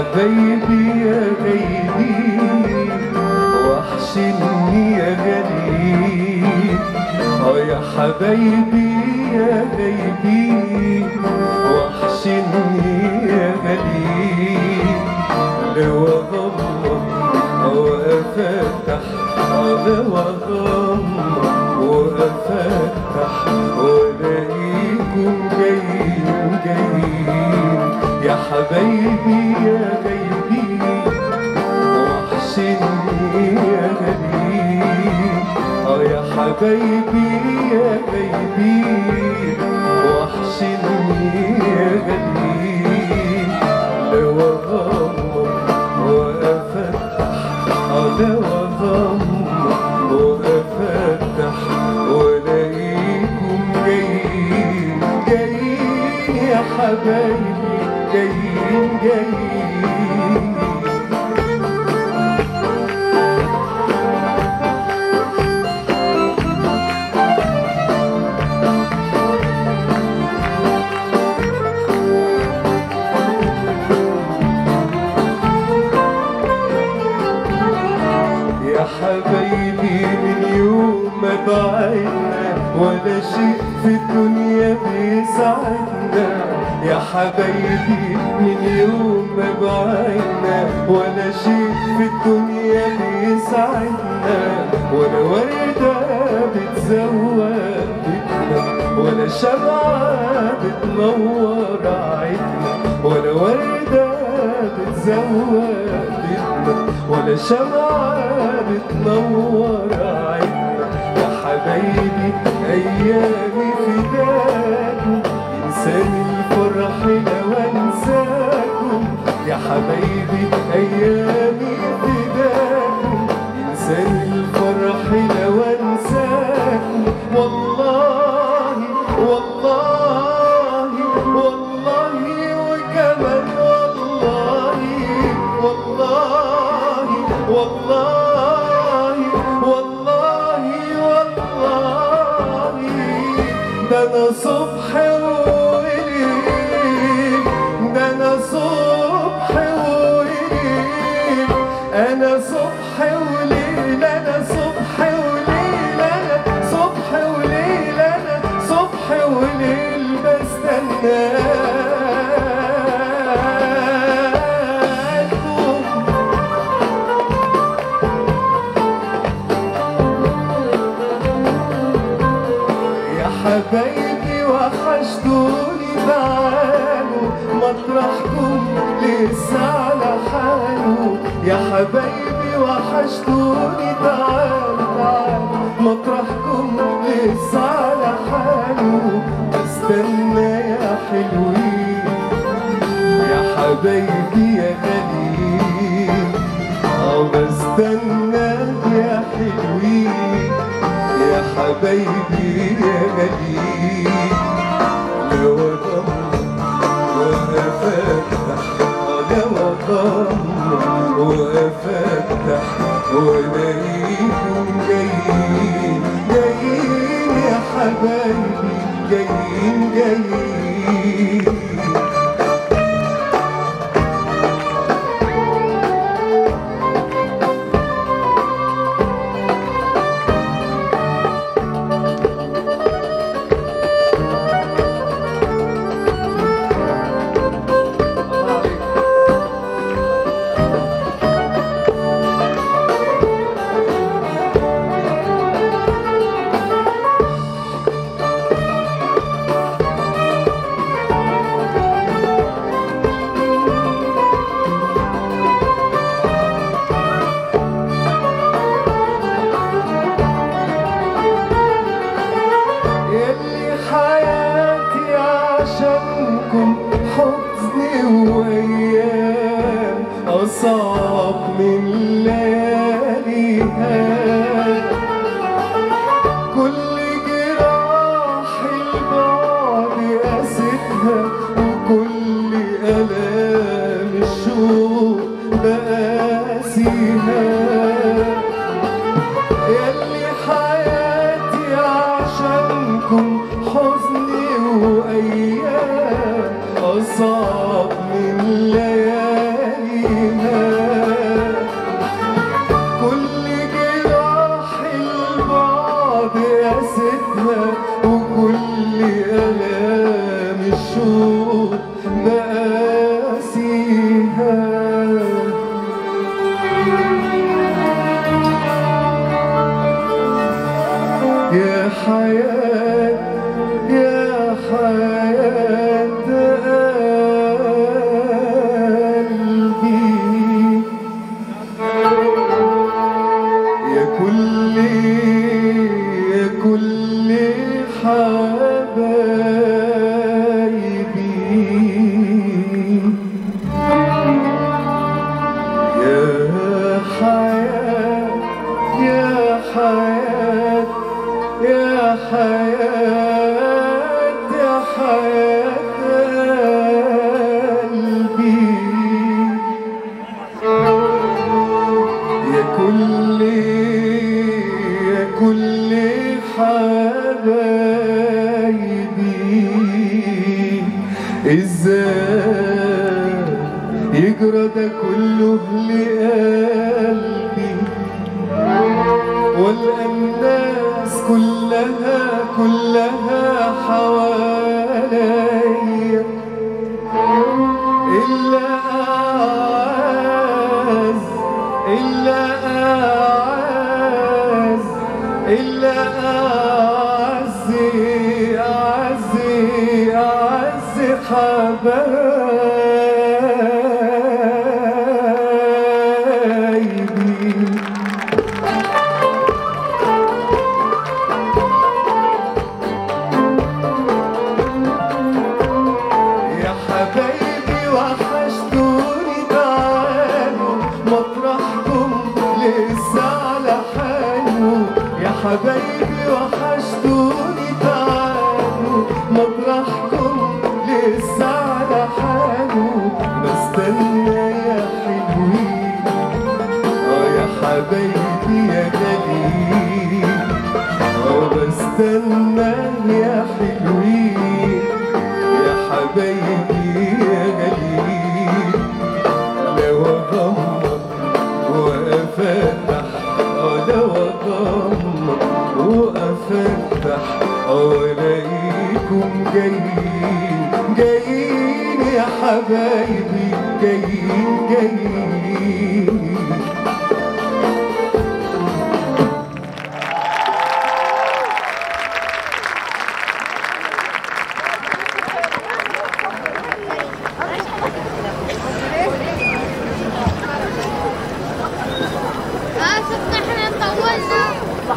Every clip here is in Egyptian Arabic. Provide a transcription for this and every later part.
حبايبي يا غايبي وحشني يا غريب اه يا حبايبي يا غايبي وحشني يا غريب لو اغمض او افتح لو اغمض وافتح والاقيكم جايين جايين يا حبايبي يا غايبي وحشني يا غريب اه يا حبايبي يا غايبي وحشني يا غريب لو اغمض وافتح اه لو اغمض وافتح والاقيكم جايين جايين يا حبايبي جايين جايين يا حبايبي من يوم ما بعدنا ولا شيء في الدنيا بيسعدنا يا حبايبي من يوم ما بعدنا ولا شيء في الدنيا بيسعدنا ولا وردة بتزوق بيتنا ولا شمعة بتنور عيدنا ولا وردة بتزوق بيتنا ولا شمعة بتنور عيننا يا حبايبي أيامي فداكم إنسان الفرح لو أنساكم يا حبايبي أيامي فداكم إنسان الفرح لو أنساكم والله والله والله وكمان والله والله والله والله والله ده انا صبح وليل ده انا صبح وليل انا صبح وليل انا صبح وليل انا صبح وليل انا صبح وليل بستناكم يا حبايبي وحشتوني تعالوا مطرحكم لسه على حاله يا حبايبي وحشتوني تعالوا تعالوا مطرحكم لسه على حاله بستنى يا حلوين يا حبايبي يا غاليين اه بستنى يا حلوين يا حبايبي يا غاليين لو اغمض وافتح لو اغمض وافتح والاقيكم جايين جايين يا حبايبي جايين جايين يلي حياتي عشانكم حزني وايام اصعب من لياليها كل جراح البعد قاستها وكل الام الشوق بقاسيها يلي حياتي عشانكم حزني وأيام أصعب من لياليها الشوق بقاسيها يا حياة يا حياة قلبي يا كل يا كل حبايبي يا حياة يا حياة يا حياة يا حياة قلبي يا كل يا كل حبايبي ازاي يجرى ده كله لقلبي والقى الناس كلها كلها حواليا إلا أعز إلا أعز إلا أعز أعز أعز حبايبي يا حبايبي وحشتوني تعالوا مطرحكم لسه على حاله يا حبايبي وحشتوني تعالوا مطرحكم لسه على حاله بستنى يا حلوين اه يا حبايبي يا غاليين اه بستنى يا حلوين يا حبايبي يا غاليين لو اغمض وافتح اه لو اغمض وافتح اه الاقيكم جايين جايين يا حبايبي جايين جايين اسف احنا طولنا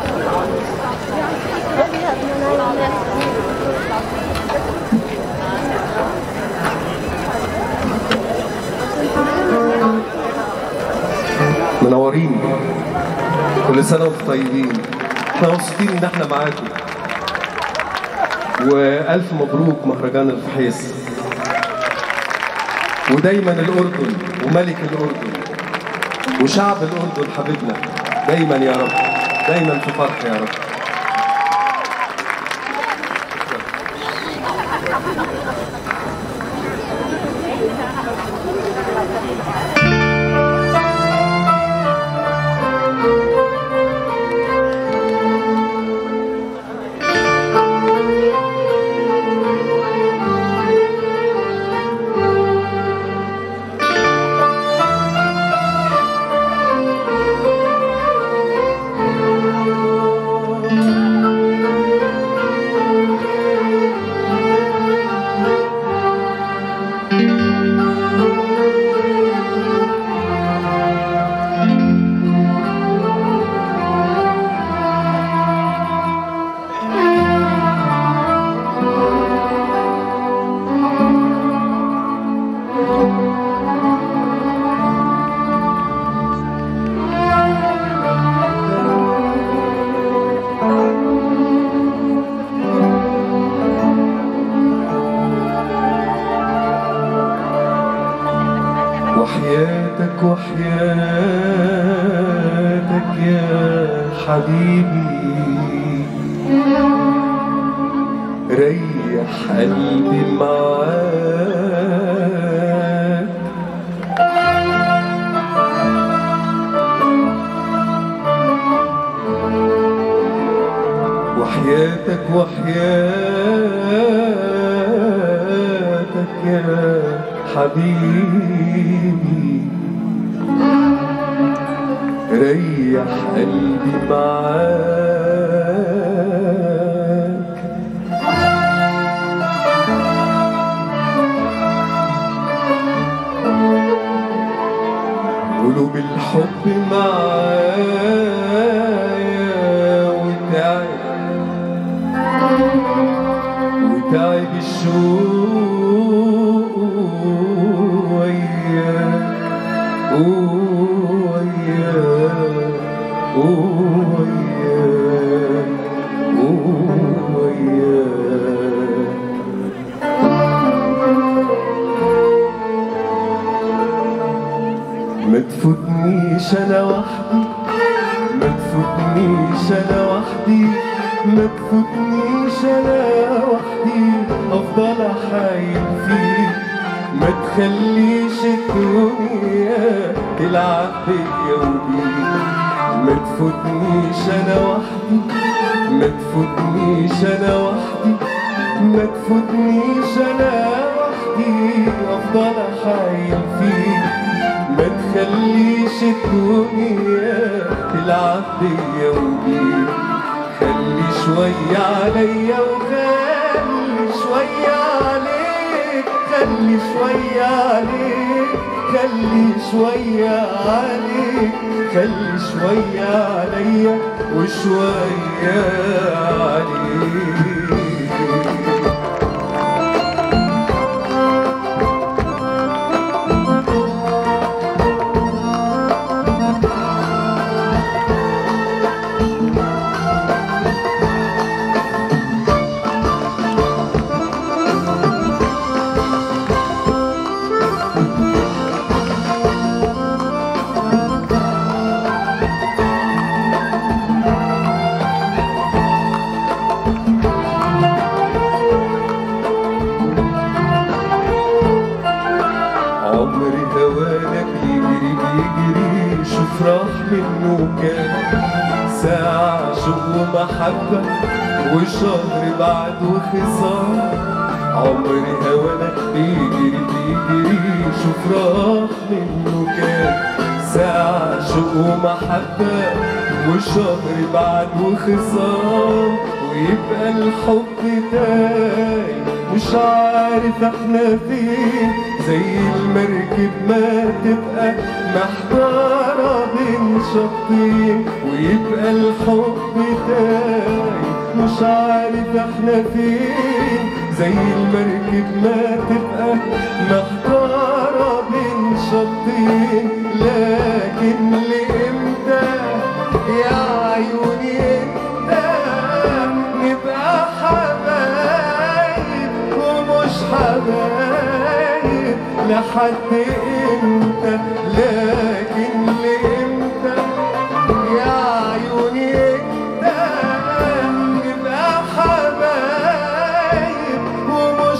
منورين كل سنة وانتم طيبين احنا مبسوطين ان احنا معاكم والف مبروك مهرجان الفحيص ودايما الاردن وملك الاردن وشعب الاردن حبيبنا دايما يا رب دايما في فرح يا رب وحياتك وحياتك يا حبيبي ريح قلبي معاك وحياتك وحياتك يا حبيبي ريح قلبي معاك قلوب الحب معايا وتعب وتعب الشوق وياك وياك وياك وياك ما تفوتنيش انا وحدي ما تفوتنيش انا وحدي ما تفوتنيش انا وحدي افضل احايل فيك ما تخليش الدنيا تلعب بيا وبيك ما تفوتنيش انا وحدي ما تفوتنيش انا وحدي ما تفوتنيش انا وحدي افضل احايل فيك ما تخليش الدنيا تلعب بيا وبيك خلي شوية عليا وخلي شوية عليك خلي شوية عليك خلي شوية عليك خلي شوية عليا وشوية عليك عمري هوانا بيجري بيجري شوف راح منه كام ساعة شوق ومحبة وشهر بعد وخصام عمري هوانا بيجري بيجري شوف راح منه كام ساعة شوق ومحبة وشهر بعد وخصام ويبقى الحب تايه مش عارف احنا فين زي المركب ما تبقى محتارة بين شطين ويبقى الحب تايه مش عارف احنا فين زي المركب ما تبقى محتارة بين شطين لكن لإمتى يا عيوني انت نبقى حبايب ومش حبايب لحد امتى لكن لامتى يا عيوني انت نبقى حبايب ومش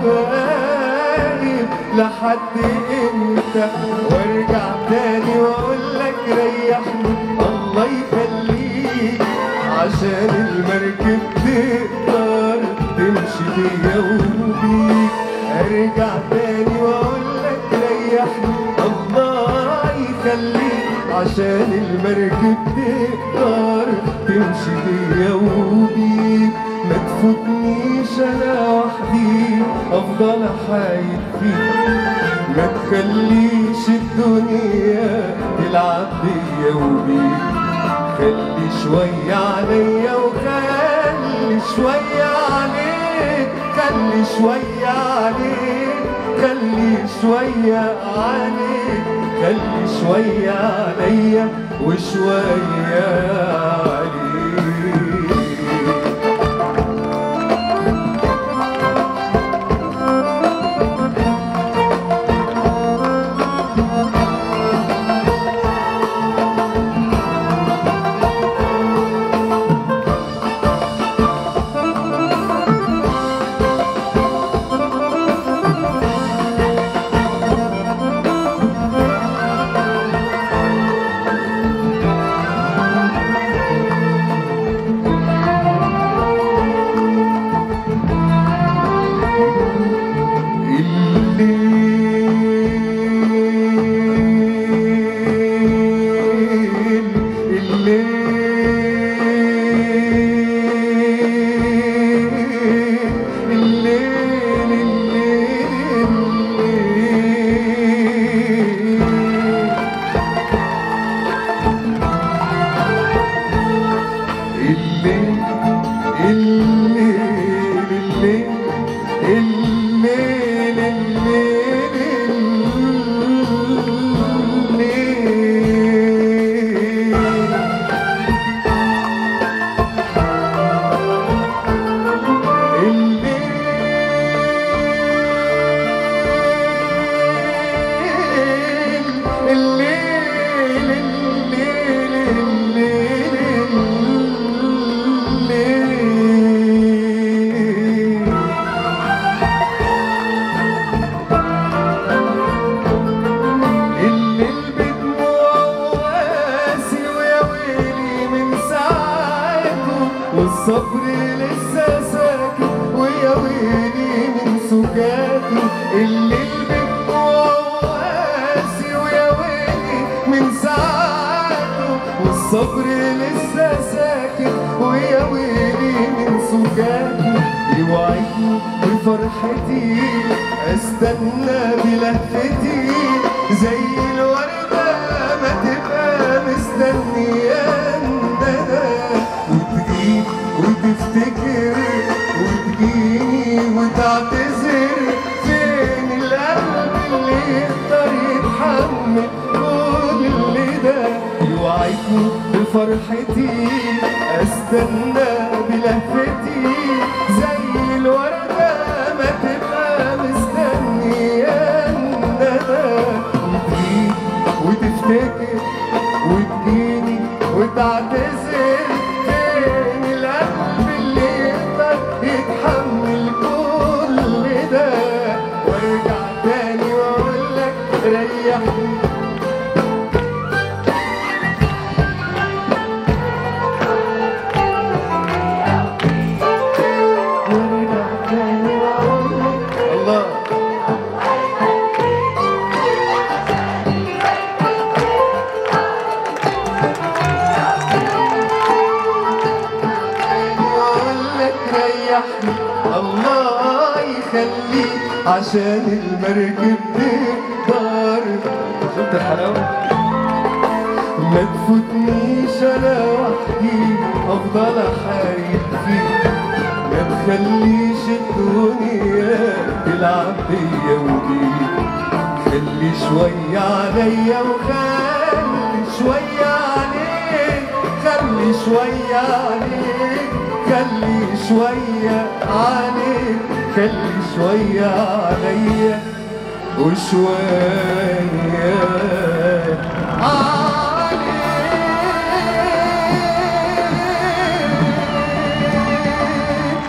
حبايب لحد امتى وارجع تاني واقول لك ريحني الله يخليك عشان المركب تقدر تمشي بيا وبيك ارجع تاني واقول لك ريحني الله يخليك عشان المركب تقدر تمشي بيا وبيك ما تفوتنيش انا وحدي افضل احايل فيك ما تخليش الدنيا تلعب بيا وبيك خلي شوية عليا وخلي شوية عليك خلي شوية عليك خلي شوية عليك خلي شوية عليا وشوية عليك الليل الليل الليل الليل الليل الليل الليل الليل بدموعه قاسي ويا ويلي من ساعته والصبر لسه ساكت ويا ويلي من سكاته الليل بدموعه قاسي ويا ويلي من ساعته والصبر لسه ساكت ويا ويلي من سكاته يوعدني بفرحتي استنى بلهفتي زي الوردة ما تبقى مستنية الندى وتجيب وتفتكر وتجيني وتعتذر فين القلب اللي يقدر يتحمل كل ده يوعدني بفرحتي استنى بلهفتي زي الوردة ما تبقى مستنية الندى وتجيب وتفتكر وتجيني وتعتذر فين القلب اللي يقدر يتحمل كل ده وارجع تاني واقول لك ريحني وارجع تاني واقول لك الله واقول لك ريحني الله يخليك عشان المركب تقدر شفت الحلاوه ما تفوتنيش انا وحدي افضل احارب فيك ما تخليش الدنيا تلعب بيا وبيك خلي شوية عليا وخلي شوية عليك خلي شوية عليك خلي شوية عليك خلي شوية عليا وشوية عليك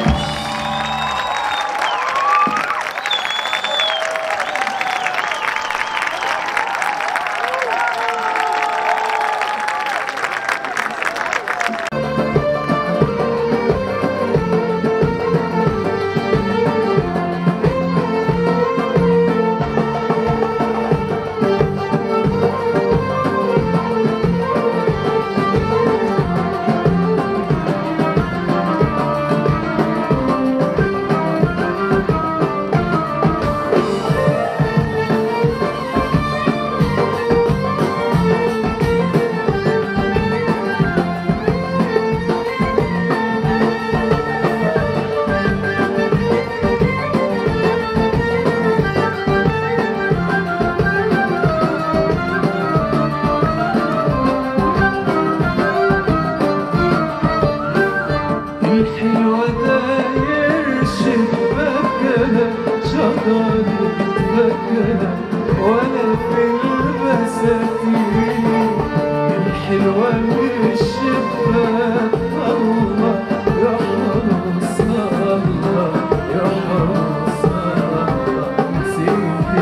الحلوة داير شباكها شجر فكها وانا في البساتين الحلوة مش شباك الله يا حرس الله يا حرس الله نسيت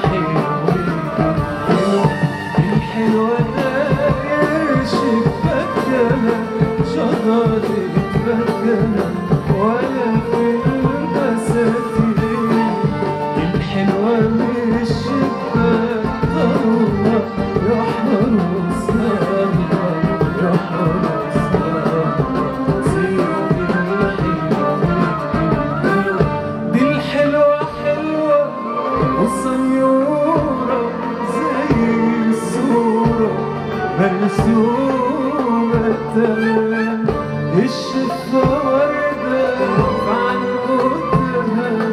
الحلوة الحلوة داير شباكها شجر فكها ولا في البساتين الحلوة مش شباك الله يا حرس الله يا حرس الله نسيت الحلوة دي الحلوة حلوة وصيورة زي الصورة مرسومة تمام الشفة وردة عن قدرها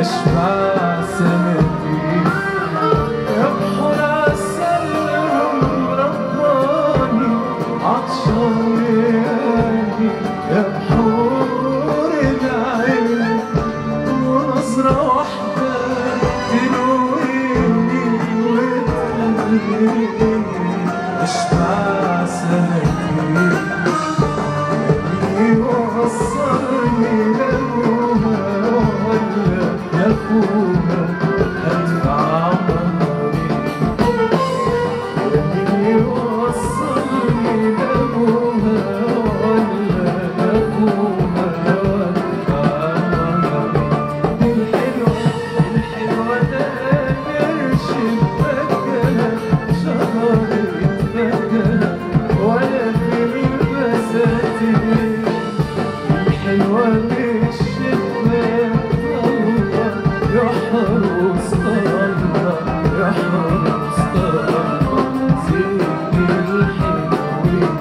أشبع سنتي يا بحر عسل رباني عطشان ليالي يا بحور العين ونظرة واحدة تنويني وتخليني أشبع سنتي يوصلني لأبوها ولا لأخوها أدفع عمري يوصلني لأبوها ولا لأخوها أدفع عمري الحلوة الحلوة ده قرش فكها شهر يتفكها ولا في البساتين الحلوة مش شفاف الله يحرس الله يحرس الله زين الحلوين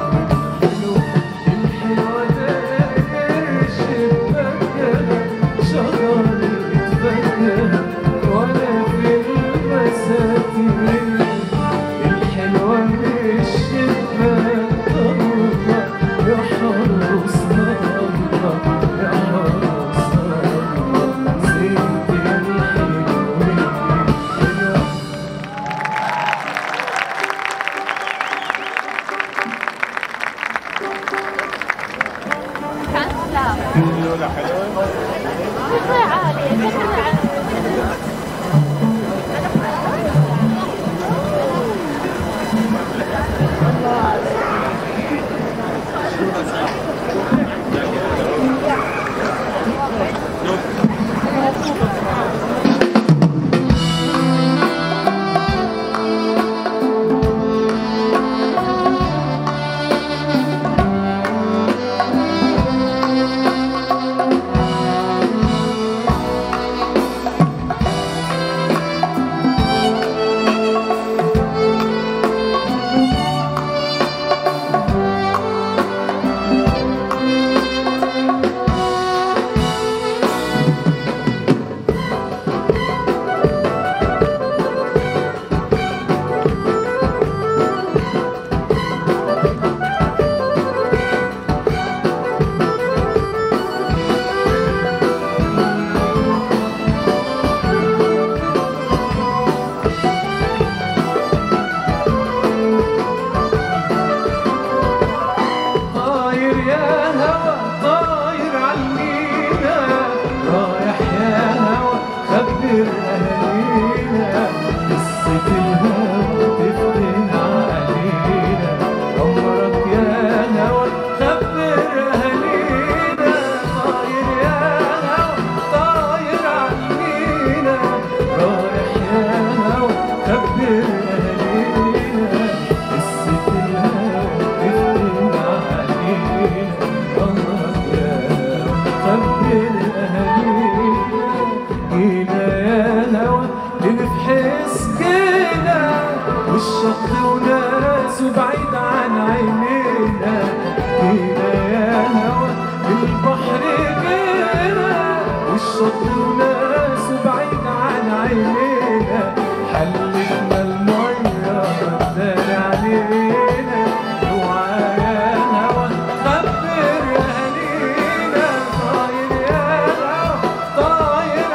الحلوة ده قرش فكها شجر يتفكها ولا في البساتين الحلوة مش شفاف الله يحرس الله يحرس الله زين الحلوين شكرا عالية شكرا عالية طاير يا هوا طاير عالمينا رايح يا هوا خبر اهالينا قصة الهوا تفتن علينا عمرك يا هوا خبر اهالينا طاير يا هوا طاير عالمينا رايح يا هوا خبر اهالينا قصة الهوا تفتن علينا عمرك يا هوا خبر اهالينا جينا يا هوا بنفحص جينا والشط وناسه بعيد عن عينينا جينا يا هوا البحر جينا والشط وناسه بعيد عن عينينا حلتنا المية بدال علينا اوعى يا هوا خبر اهالينا طاير يا هوا طاير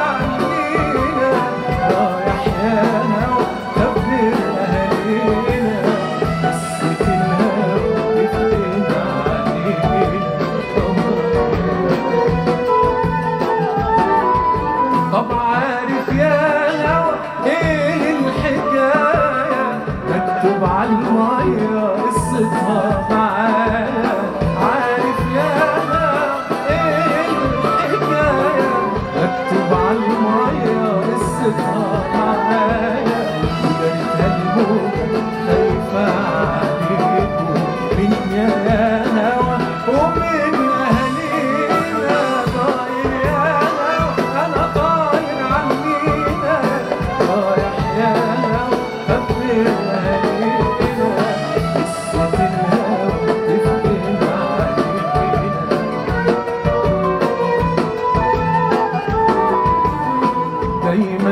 عنينا رايح يا هوا خبر اهالينا قصة الهوا تفتن علينا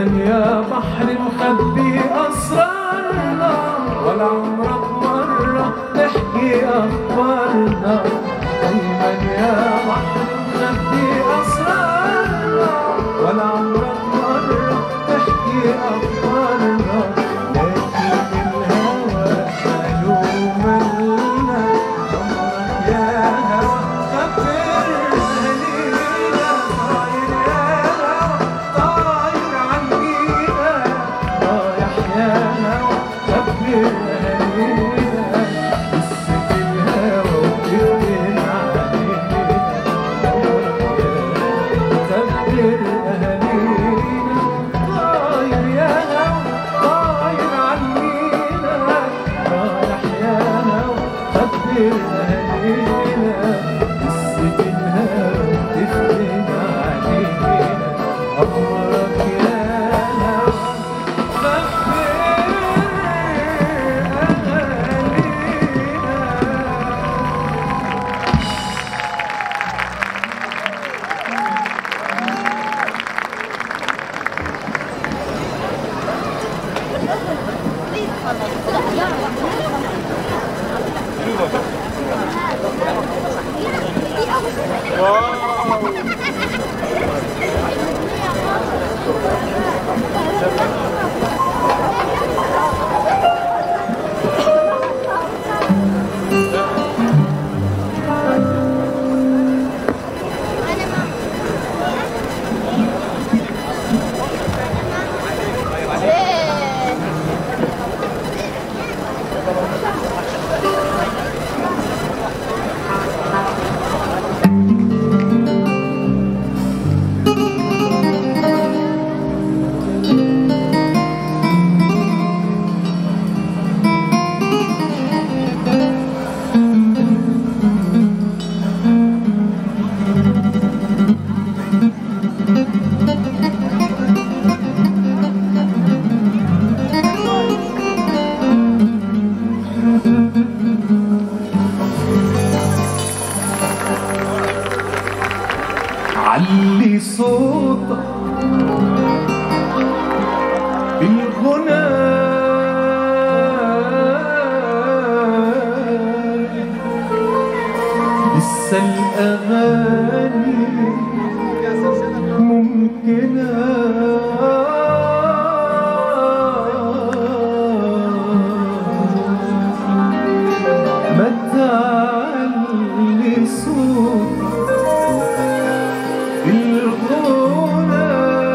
يا بحر مخبي أسرارنا ولا عمرك مرة تحكي أخبارنا دايما يا بحر مخبي أسرارنا ولا عمرك مرة تحكي أخبارنا لكن الهوى قالوا مالنا عمرك يا هوى خبرنا لينا طاير يا هوى طاير عنينا رايح يا هوى خبرنا لينا قصة الهوى وبتفتن علينا عمرك يا خبر أهالينا طاير يا هوى طاير عنينا رايح يا هوى خبر أهالينا قصة الهوى تفتن علينا عمرك يا هوى خبر أهالينا علي صوتك بالغنى لسه الأغاني ممكنة ما تعلي صوتك بالغنى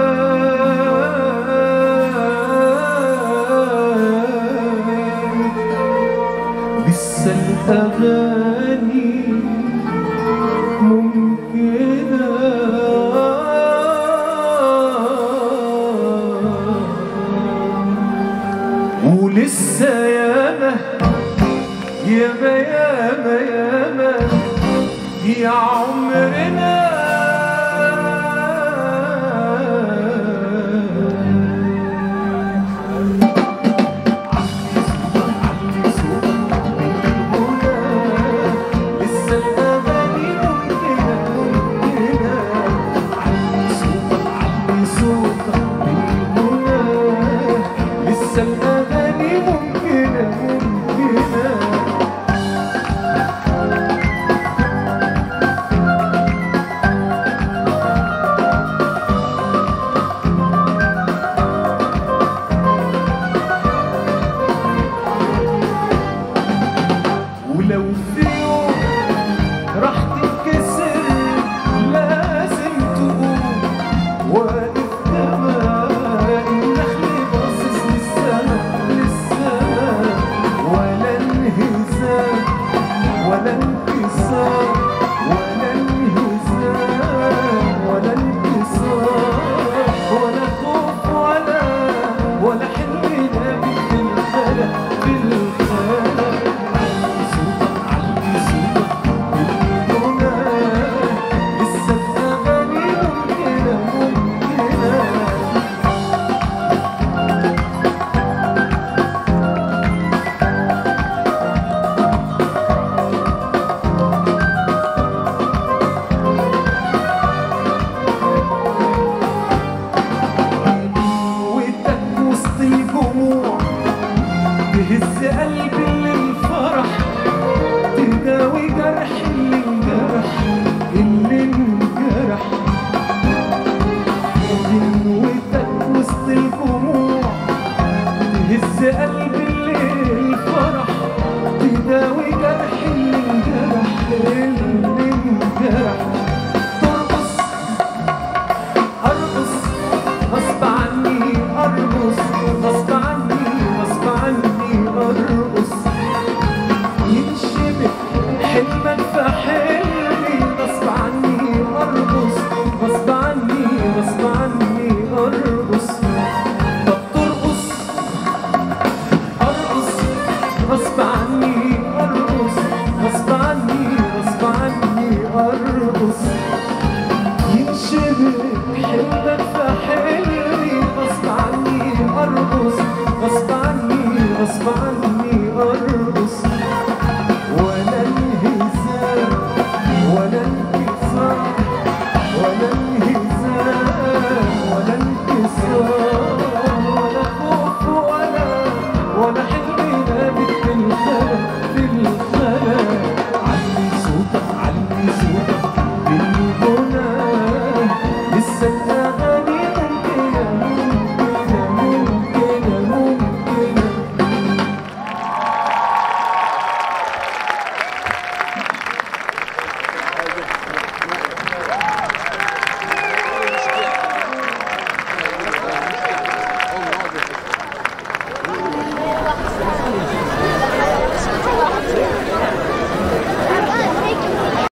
لسه الأغاني ممكنة ولسه ياما ياما ياما ياما يا عمرنا لسه الأغاني ممكنة ممكنة علي صوتك علي صوتك بالغنى لسه الأغاني ممكنة ممكنة ولو في يوم راح تتكسر لازم تقوم واقف كمان النخل باصص للسما قلبي